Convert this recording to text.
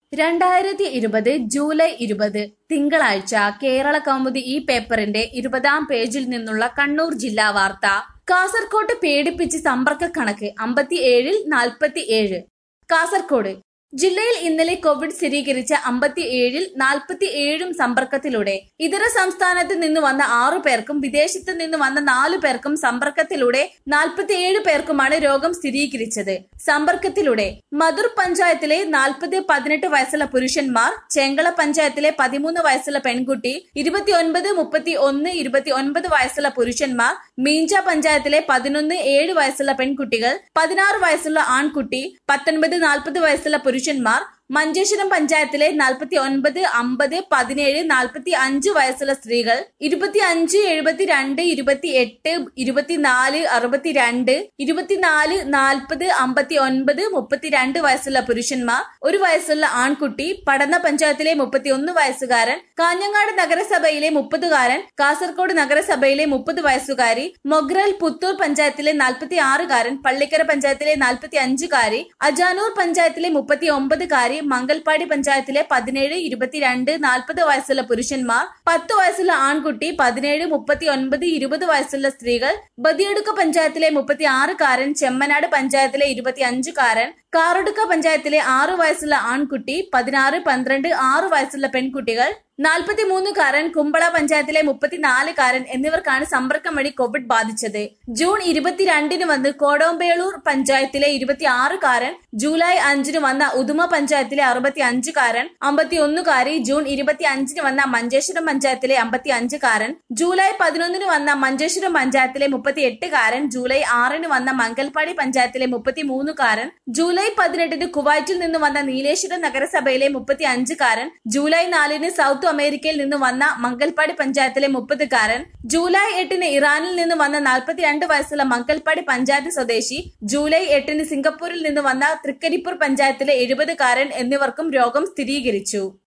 രണ്ടായിരത്തി ഇരുപത് ജൂലൈ ഇരുപത് തിങ്കളാഴ്ച കേരള കൗമുദി ഈ പേപ്പറിന്റെ ഇരുപതാം പേജിൽ നിന്നുള്ള കണ്ണൂർ ജില്ലാ വാർത്ത കാസർകോട്ട് പേടിപ്പിച്ച് സമ്പർക്ക കണക്ക് അമ്പത്തിയേഴിൽ നാൽപ്പത്തിയേഴ് കാസർകോട് ജില്ലയിൽ ഇന്നലെ കോവിഡ് സ്ഥിരീകരിച്ച അമ്പത്തിയേഴിൽ നാൽപ്പത്തിയേഴും സമ്പർക്കത്തിലൂടെ ഇതര സംസ്ഥാനത്ത് നിന്ന് വന്ന ആറു പേർക്കും വിദേശത്ത് നിന്ന് വന്ന നാലു പേർക്കും സമ്പർക്കത്തിലൂടെ നാൽപ്പത്തിയേഴ് പേർക്കുമാണ് രോഗം സ്ഥിരീകരിച്ചത് സമ്പർക്കത്തിലൂടെ മധുർ പഞ്ചായത്തിലെ നാൽപ്പത് പതിനെട്ട് വയസ്സുള്ള പുരുഷന്മാർ ചെങ്കള പഞ്ചായത്തിലെ പതിമൂന്ന് വയസ്സുള്ള പെൺകുട്ടി ഇരുപത്തിയൊൻപത് മുപ്പത്തി ഒന്ന് ഇരുപത്തി ഒൻപത് വയസ്സുള്ള പുരുഷന്മാർ മീഞ്ച പഞ്ചായത്തിലെ പതിനൊന്ന് ഏഴ് വയസ്സുള്ള പെൺകുട്ടികൾ പതിനാറ് വയസ്സുള്ള ആൺകുട്ടി പത്തൊൻപത് നാൽപ്പത് വയസ്സുള്ള പുരുഷന്മാർ മഞ്ചേശ്വരം പഞ്ചായത്തിലെ നാൽപ്പത്തി ഒൻപത് അമ്പത് പതിനേഴ് നാൽപ്പത്തി അഞ്ച് വയസ്സുള്ള സ്ത്രീകൾ ഇരുപത്തി അഞ്ച് എഴുപത്തിരണ്ട് ഇരുപത്തി എട്ട് ഇരുപത്തിനാല് അറുപത്തിരണ്ട് ഇരുപത്തിനാല് നാൽപ്പത് അമ്പത്തി ഒൻപത് മുപ്പത്തിരണ്ട് വയസ്സുള്ള പുരുഷന്മാർ ഒരു വയസ്സുള്ള ആൺകുട്ടി പടന്ന പഞ്ചായത്തിലെ മുപ്പത്തിയൊന്ന് വയസ്സുകാരൻ കാഞ്ഞങ്ങാട് നഗരസഭയിലെ മുപ്പതുകാരൻ കാസർഗോഡ് നഗരസഭയിലെ മുപ്പത് വയസ്സുകാരി മൊഗ്രൽ പുത്തൂർ പഞ്ചായത്തിലെ നാൽപ്പത്തി ആറുകാരൻ പള്ളിക്കര പഞ്ചായത്തിലെ നാൽപ്പത്തി അഞ്ചുകാരി അജാനൂർ പഞ്ചായത്തിലെ മുപ്പത്തി ഒമ്പതുകാരി മംഗൽപാടി പഞ്ചായത്തിലെ പതിനേഴ് ഇരുപത്തിരണ്ട് നാൽപ്പത് വയസ്സുള്ള പുരുഷന്മാർ പത്ത് വയസ്സുള്ള ആൺകുട്ടി പതിനേഴ് മുപ്പത്തി ഒൻപത് ഇരുപത് വയസ്സുള്ള സ്ത്രീകൾ ബദിയടുക്ക പഞ്ചായത്തിലെ മുപ്പത്തി ആറുകാരൻ ചെമ്മനാട് പഞ്ചായത്തിലെ ഇരുപത്തി അഞ്ചുകാരൻ കാറടുക്ക പഞ്ചായത്തിലെ ആറു വയസ്സുള്ള ആൺകുട്ടി പതിനാറ് പന്ത്രണ്ട് ആറു വയസ്സുള്ള പെൺകുട്ടികൾ നാൽപ്പത്തിമൂന്നുകാരൻ കുമ്പള പഞ്ചായത്തിലെ മുപ്പത്തിനാലുകാരൻ എന്നിവർക്കാണ് സമ്പർക്കം വഴി കോവിഡ് ബാധിച്ചത് ജൂൺ ഇരുപത്തിരണ്ടിന് വന്ന് കോടോമ്പേളൂർ പഞ്ചായത്തിലെ ഇരുപത്തിയാറുകാരൻ ജൂലൈ അഞ്ചിന് വന്ന ഉദുമ പഞ്ചായത്തിലെ അറുപത്തി അഞ്ചുകാരൻ അമ്പത്തിയൊന്നുകാരി ജൂൺ ഇരുപത്തി അഞ്ചിന് വന്ന മഞ്ചേശ്വരം പഞ്ചായത്തിലെ അമ്പത്തി അഞ്ചുകാരൻ ജൂലൈ പതിനൊന്നിന് വന്ന മഞ്ചേശ്വരം പഞ്ചായത്തിലെ മുപ്പത്തി എട്ടുകാരൻ ജൂലൈ ആറിന് വന്ന മംഗൽപാടി പഞ്ചായത്തിലെ മുപ്പത്തി മൂന്നുകാരൻ ജൂലൈ പതിനെട്ടിന് കുവൈറ്റിൽ നിന്ന് വന്ന നീലേശ്വരം നഗരസഭയിലെ മുപ്പത്തി അഞ്ചുകാരൻ ജൂലൈ നാലിന് സൗത്ത് അമേരിക്കയിൽ നിന്ന് വന്ന മംഗൽപാടി പഞ്ചായത്തിലെ മുപ്പതുകാരൻ ജൂലൈ എട്ടിന് ഇറാനിൽ നിന്ന് വന്ന നാൽപ്പത്തിരണ്ട് വയസ്സുള്ള മംഗൽപാടി പഞ്ചായത്ത് സ്വദേശി ജൂലൈ എട്ടിന് സിംഗപ്പൂരിൽ നിന്ന് വന്ന തൃക്കരിപ്പൂർ പഞ്ചായത്തിലെ എഴുപതുകാരൻ എന്നിവർക്കും രോഗം സ്ഥിരീകരിച്ചു